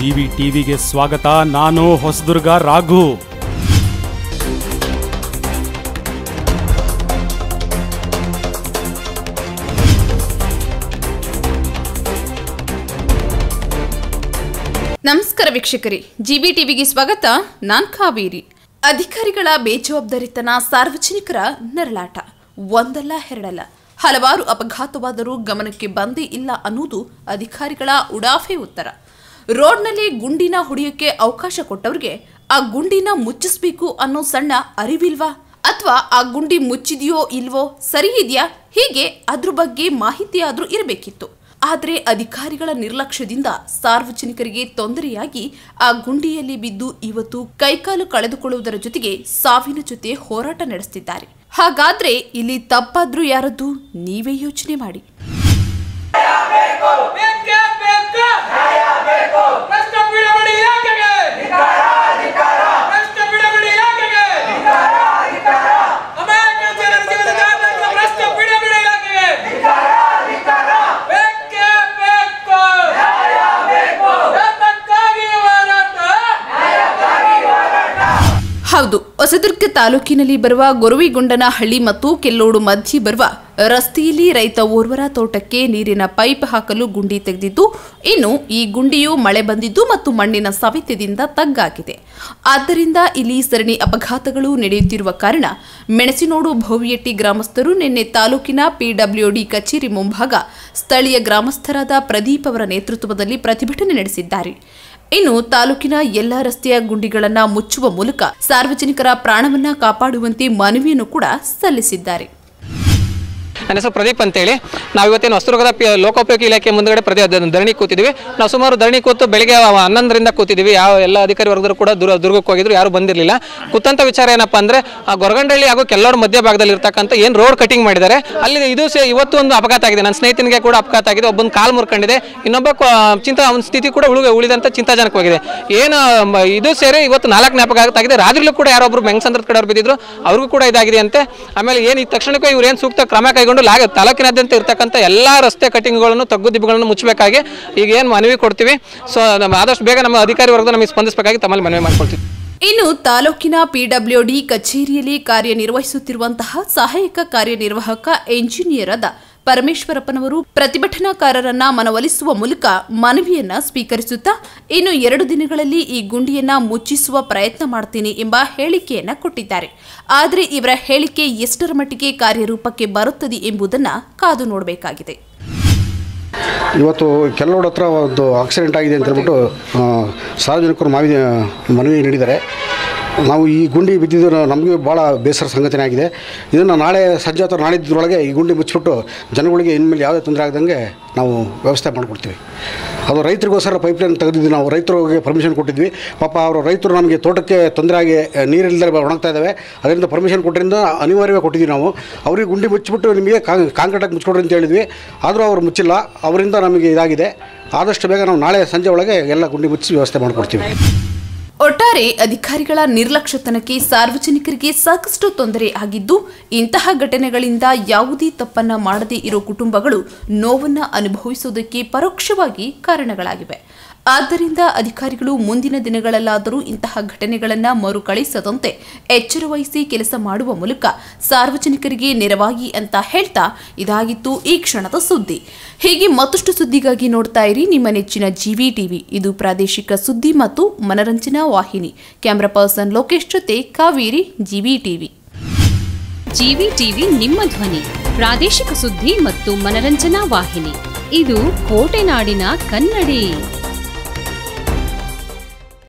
GV ಟಿವಿಗೆ ಸ್ವಾಗತ ನಾನು ಹೊಸದುರ್ಗ ರಾಘು ನಮಸ್ಕಾರ ವೀಕ್ಷಕರೇ ಜಿಬಿ ಟಿವಿಗೆ ಸ್ವಾಗತ ನಾನ್ ಕಾವೇರಿ ಅಧಿಕಾರಿಗಳ ಬೇಜವಾಬ್ದಾರಿತನ ಸಾರ್ವಜನಿಕರ ನರಳಾಟ ಒಂದಲ್ಲ ಎರಡಲ್ಲ ಹಲವಾರು ಅಪಘಾತವಾದರೂ ಗಮನಕ್ಕೆ ಬಂದೇ ಇಲ್ಲ ಅನ್ನೋದು ಅಧಿಕಾರಿಗಳ ಉಡಾಫೆ ಉತ್ತರ ರೋಡ್ನಲ್ಲಿ ಗುಂಡಿನ ಹೊಡೆಯೋಕೆ ಅವಕಾಶ ಕೊಟ್ಟವ್ರಿಗೆ ಆ ಗುಂಡಿನ ಮುಚ್ಚಿಸ್ಬೇಕು ಅನ್ನೋ ಸಣ್ಣ ಅರಿವಿಲ್ವಾ ಅಥವಾ ಆ ಗುಂಡಿ ಮುಚ್ಚಿದೆಯೋ ಇಲ್ವೋ ಸರಿ ಇದೆಯಾ ಹೀಗೆ ಅದ್ರ ಬಗ್ಗೆ ಮಾಹಿತಿ ಆದ್ರೂ ಇರಬೇಕಿತ್ತು ಆದರೆ ಅಧಿಕಾರಿಗಳ ನಿರ್ಲಕ್ಷ್ಯದಿಂದ ಸಾರ್ವಜನಿಕರಿಗೆ ತೊಂದರೆಯಾಗಿ ಆ ಗುಂಡಿಯಲ್ಲಿ ಬಿದ್ದು ಇವತ್ತು ಕೈಕಾಲು ಕಳೆದುಕೊಳ್ಳುವುದರ ಜೊತೆಗೆ ಸಾವಿನ ಜೊತೆ ಹೋರಾಟ ನಡೆಸುತ್ತಿದ್ದಾರೆ ಹಾಗಾದ್ರೆ ಇಲ್ಲಿ ತಪ್ಪಾದ್ರೂ ಯಾರದ್ದು ನೀವೇ ಯೋಚನೆ ಮಾಡಿ ಬೇಕೇ ಬೇಕು ನ್ಯಾಯ ಬೇಕು ಭ್ರಷ್ಟ ಬಿಡುಗಡೆ ಯಾಕೆಗೆ ಭ್ರಷ್ಟ ಬಿಡುಗಡೆ ಯಾಕೆಗೆ ಅಮಾಯಕ ಜನರ ಜೀವನದಾದ್ಯಂತ ಭ್ರಷ್ಟ ಬಿಡುಗಡೆ ಯಾಕೆಗೆ ಬೇಕೇ ಬೇಕು ನ್ಯಾಯ ಬೇಕು ನ್ಯಾಯಕ್ಕಾಗಿ ಹೋರಾಟ ಹೌದು ಹೊಸದುರ್ಗ ತಾಲೂಕಿನಲ್ಲಿ ಬರುವ ಗೊರವಿಗೊಂಡನಹಳ್ಳಿ ಮತ್ತು ಕೆಲ್ಲೋಡು ಮಧ್ಯೆ ಬರುವ ರಸ್ತೆಯಲ್ಲಿ ರೈತ ಓರ್ವರ ತೋಟಕ್ಕೆ ನೀರಿನ ಪೈಪ್ ಹಾಕಲು ಗುಂಡಿ ತೆಗೆದಿದ್ದು ಇನ್ನು ಈ ಗುಂಡಿಯು ಮಳೆ ಬಂದಿದ್ದು ಮತ್ತು ಮಣ್ಣಿನ ಸವೆತದಿಂದ ತಗ್ಗಾಗಿದೆ ಆದ್ದರಿಂದ ಇಲ್ಲಿ ಸರಣಿ ಅಪಘಾತಗಳು ನಡೆಯುತ್ತಿರುವ ಕಾರಣ ಮೆಣಸಿನೋಡು ಭೋವಿಯಟ್ಟಿ ಗ್ರಾಮಸ್ಥರು ನಿನ್ನೆ ತಾಲೂಕಿನ ಪಿಡಬ್ಲ್ಯೂಡಿ ಕಚೇರಿ ಮುಂಭಾಗ ಸ್ಥಳೀಯ ಗ್ರಾಮಸ್ಥರಾದ ಪ್ರದೀಪ್ ಅವರ ನೇತೃತ್ವದಲ್ಲಿ ಪ್ರತಿಭಟನೆ ನಡೆಸಿದ್ದಾರೆ ಇನ್ನು ತಾಲೂಕಿನ ಎಲ್ಲಾ ರಸ್ತೆಯ ಗುಂಡಿಗಳನ್ನ ಮುಚ್ಚುವ ಮೂಲಕ ಸಾರ್ವಜನಿಕರ ಪ್ರಾಣವನ್ನ ಕಾಪಾಡುವಂತೆ ಮನವಿಯನ್ನು ಕೂಡ ಸಲ್ಲಿಸಿದ್ದಾರೆ ನನ್ನ ಹೆಸರು ಪ್ರದೀಪ್ ಅಂತೇಳಿ ನಾವು ಇವತ್ತೇನು ಹೊಸದುರ್ಗದ ಪಿ ಲೋಕೋಪಯೋಗಿ ಇಲಾಖೆ ಮುಂದುಗಡೆ ಪ್ರತಿ ದ- ಧರಣಿ ಕೂತಿದ್ವಿ ನಾವು ಸುಮಾರು ಧರಣಿ ಕೂತು ಬೆಳಿಗ್ಗೆ ಹನ್ನೊಂದರಿಂದ ಕೂತಿದ್ವಿ ಯಾವ ಎಲ್ಲ ಅಧಿಕಾರಿ ವರ್ಗದರು ಕೂಡ ದುರ್ ದುರ್ಗಕ್ಕೆ ಹೋಗಿದ್ರು ಯಾರು ಬಂದಿರಲಿಲ್ಲ ಕೂತಂತ ವಿಚಾರ ಏನಪ್ಪ ಅಂದ್ರೆ ಆ ಗೊರಗಂಡಳ್ಳಿ ಹಾಗೂ ಕೆಲ್ಲೋಡ್ ಮಧ್ಯ ಭಾಗದಲ್ಲಿ ಇರ್ತಕ್ಕಂಥ ಏನು ರೋಡ್ ಕಟಿಂಗ್ ಮಾಡಿದ್ದಾರೆ ಅಲ್ಲಿ ಇದು ಸೇ ಇವತ್ತು ಒಂದು ಅಪಘಾತ ಆಗಿದೆ ನನ್ನ ಸ್ನೇಹಿತನಿಗೆ ಕೂಡ ಅಪಘಾತ ಆಗಿದೆ ಒಬ್ಬನ ಕಾಲು ಮುರ್ಕೊಂಡಿದೆ ಇನ್ನೊಬ್ಬ ಕ- ಚಿಂತಾ ಅವನ ಸ್ಥಿತಿ ಕೂಡ ಉಳಿದ ಉಳಿದಂತ ಚಿಂತಾಜನಕವಾಗಿದೆ ಏನು ಮ- ಇದು ಸೇರಿ ಇವತ್ತು ನಾಲ್ಕನೇ ಅಪಘಾತ ಆಗಿದೆ ರಾತ್ರಿಲೂ ಕೂಡ ಯಾರೊಬ್ರು ಬೆಂಗ್ಸಂದ್ರದ ಕಡೆ ಅವ್ರು ಬಿದ್ದಿದ್ರು ಅವ್ರಿಗೂ ಕೂಡ ಇದಾಗಿದೆ ಅಂತೆ ಆಮೇಲೆ ಏನು ಈ ತಕ್ಷಣಕ್ಕೆ ಇವ್ರು ಏನು ಸೂಕ್ತ ಕ್ರಮ ಕೈಗೊಂಡು ಲಾಗ ತಾಲೂಕಿನಾದ್ಯಂತ ಇರ್ತಕ್ಕಂಥ ಎಲ್ಲ ರಸ್ತೆ ಕಟಿಂಗ್ಗಳನ್ನು ತಗ್ಗು ದಿಬ್ಬಗಳನ್ನು ಮುಚ್ಚಬೇಕಾಗಿ ಈಗ ಏನು ಮನವಿ ಕೊಡ್ತೀವಿ ಸೊ ನಮ್ಮ ಆದಷ್ಟು ಬೇಗ ನಮ್ಮ ಅಧಿಕಾರಿ ವರ್ಗ ನಮಗೆ ಸ್ಪಂದಿಸಬೇಕಾಗಿ ತಮ್ಮಲ್ಲಿ ಮನವಿ ಮಾಡ್ಕೊಳ್ತೀವಿ ಇನ್ನು ತಾಲೂಕಿನ ಪಿಡಬ್ಲ್ಯೂಡಿ ಕಚೇರಿಯಲ್ಲಿ ಕಾರ್ಯನಿರ್ವಹಿಸುತ್ತಿರುವಂತಹ ಸಹಾಯಕ ಕಾರ್ಯನಿರ್ವಾಹಕ ಎಂಜಿನಿಯರ್ ಆದ ಪರಮೇಶ್ವರಪ್ಪನವರು ಪ್ರತಿಭಟನಾಕಾರರನ್ನ ಮನವೊಲಿಸುವ ಮೂಲಕ ಮನವಿಯನ್ನ ಸ್ವೀಕರಿಸುತ್ತಾ ಇನ್ನು ಎರಡು ದಿನಗಳಲ್ಲಿ ಈ ಗುಂಡಿಯನ್ನ ಮುಚ್ಚಿಸುವ ಪ್ರಯತ್ನ ಮಾಡ್ತೀನಿ ಎಂಬ ಹೇಳಿಕೆಯನ್ನ ಕೊಟ್ಟಿದ್ದಾರೆ ಆದರೆ ಇವರ ಹೇಳಿಕೆ ಎಷ್ಟರ ಮಟ್ಟಿಗೆ ಕಾರ್ಯರೂಪಕ್ಕೆ ಬರುತ್ತದೆ ಎಂಬುದನ್ನ ಕಾದು ನೋಡಬೇಕಾಗಿದೆ ಇವತ್ತು ಕೆಲೋಡ್ ಹತ್ರ ಒಂದು ಆಕ್ಸಿಡೆಂಟ್ ಆಗಿದೆ ಅಂತ ಹೇಳ್ಬಿಟ್ಟು ಆ, ಸಾರ್ವಜನಿಕರು ಮಾವಿ ಮನವಿ ನೀಡಿದ್ದಾರೆ ನಾವು ಈ ಗುಂಡಿ ಬಿದ್ದಿದ್ದು ನಮಗೆ ಭಾಳ ಬೇಸರ ಸಂಗತಿನೇ ಆಗಿದೆ ಇದನ್ನು ನಾಳೆ ಸಂಜೆ ಅಥವಾ ನಾಳಿದ್ದರೊಳಗೆ ಈ ಗುಂಡಿ ಮುಚ್ಚಿಬಿಟ್ಟು ಜನಗಳಿಗೆ ಇನ್ಮೇಲೆ ಯಾವುದೇ ತೊಂದರೆ ಆಗದಂಗೆ ನಾವು ವ್ಯವಸ್ಥೆ ಮಾಡಿಕೊಡ್ತೀವಿ ಅದು ರೈತರಿಗೋಸ್ಕರ ಪೈಪ್ಲೈನ್ ತೆಗೆದಿದ್ವಿ ನಾವು ರೈತರಿಗೆ ಪರ್ಮಿಷನ್ ಕೊಟ್ಟಿದ್ವಿ ಪಾಪ ಅವರು ರೈತರು ನಮಗೆ ತೋಟಕ್ಕೆ ತೊಂದರೆ ಆಗಿ ನೀರಿಲ್ಲದೆ ಒಣಗ್ತಾ ಇದ್ದಾವೆ ಅದರಿಂದ ಪರ್ಮಿಷನ್ ಕೊಟ್ಟರಿಂದ ಅನಿವಾರ್ಯವೇ ಕೊಟ್ಟಿದ್ವಿ ನಾವು ಅವ್ರಿಗೆ ಗುಂಡಿ ಮುಚ್ಚಿಬಿಟ್ಟು ನಿಮಗೆ ಕಾಂಕ್ರೀಟಾಗಿ ಮುಚ್ಕೊಡ್ರಿ ಅಂತ ಹೇಳಿದ್ವಿ ಆದರೂ ಅವರು ಮುಚ್ಚಿಲ್ಲ ಅವರಿಂದ ನಮಗೆ ಇದಾಗಿದೆ ಆದಷ್ಟು ಬೇಗ ನಾವು ನಾಳೆ ಸಂಜೆ ಒಳಗೆ ಎಲ್ಲ ಗುಂಡಿ ಮುಚ್ಚಿ ವ್ಯವಸ್ಥೆ ಮಾಡಿಕೊಡ್ತೀವಿ ಒಟ್ಟಾರೆ ಅಧಿಕಾರಿಗಳ ನಿರ್ಲಕ್ಷ್ಯತನಕ್ಕೆ ಸಾರ್ವಜನಿಕರಿಗೆ ಸಾಕಷ್ಟು ತೊಂದರೆ ಆಗಿದ್ದು ಇಂತಹ ಘಟನೆಗಳಿಂದ ಯಾವುದೇ ತಪ್ಪನ್ನ ಮಾಡದೇ ಇರೋ ಕುಟುಂಬಗಳು ನೋವನ್ನ ಅನುಭವಿಸುವುದಕ್ಕೆ ಪರೋಕ್ಷವಾಗಿ ಕಾರಣಗಳಾಗಿವೆ ಆದ್ದರಿಂದ ಅಧಿಕಾರಿಗಳು ಮುಂದಿನ ದಿನಗಳಲ್ಲಾದರೂ ಇಂತಹ ಘಟನೆಗಳನ್ನ ಮರುಕಳಿಸದಂತೆ ಎಚ್ಚರ ವಹಿಸಿ ಕೆಲಸ ಮಾಡುವ ಮೂಲಕ ಸಾರ್ವಜನಿಕರಿಗೆ ನೆರವಾಗಿ ಅಂತ ಹೇಳ್ತಾ ಇದಾಗಿತ್ತು ಈ ಕ್ಷಣದ ಸುದ್ದಿ ಹೀಗೆ ಮತ್ತಷ್ಟು ಸುದ್ದಿಗಾಗಿ ನೋಡ್ತಾ ಇರಿ ನಿಮ್ಮ ನೆಚ್ಚಿನ ಜಿವಿ ಟಿವಿ ಇದು ಪ್ರಾದೇಶಿಕ ಸುದ್ದಿ ಮತ್ತು ಮನರಂಜನಾ ವಾಹಿನಿ ಕ್ಯಾಮ್ರಾ ಪರ್ಸನ್ ಲೋಕೇಶ್ ಜೊತೆ Kaveri GV TV GV TV ನಿಮ್ಮ ಧ್ವನಿ ಪ್ರಾದೇಶಿಕ ಸುದ್ದಿ ಮತ್ತು ಮನರಂಜನಾ ವಾಹಿನಿ ಇದು ಕೋಟೆನಾಡಿನ ಕನ್ನಡಿ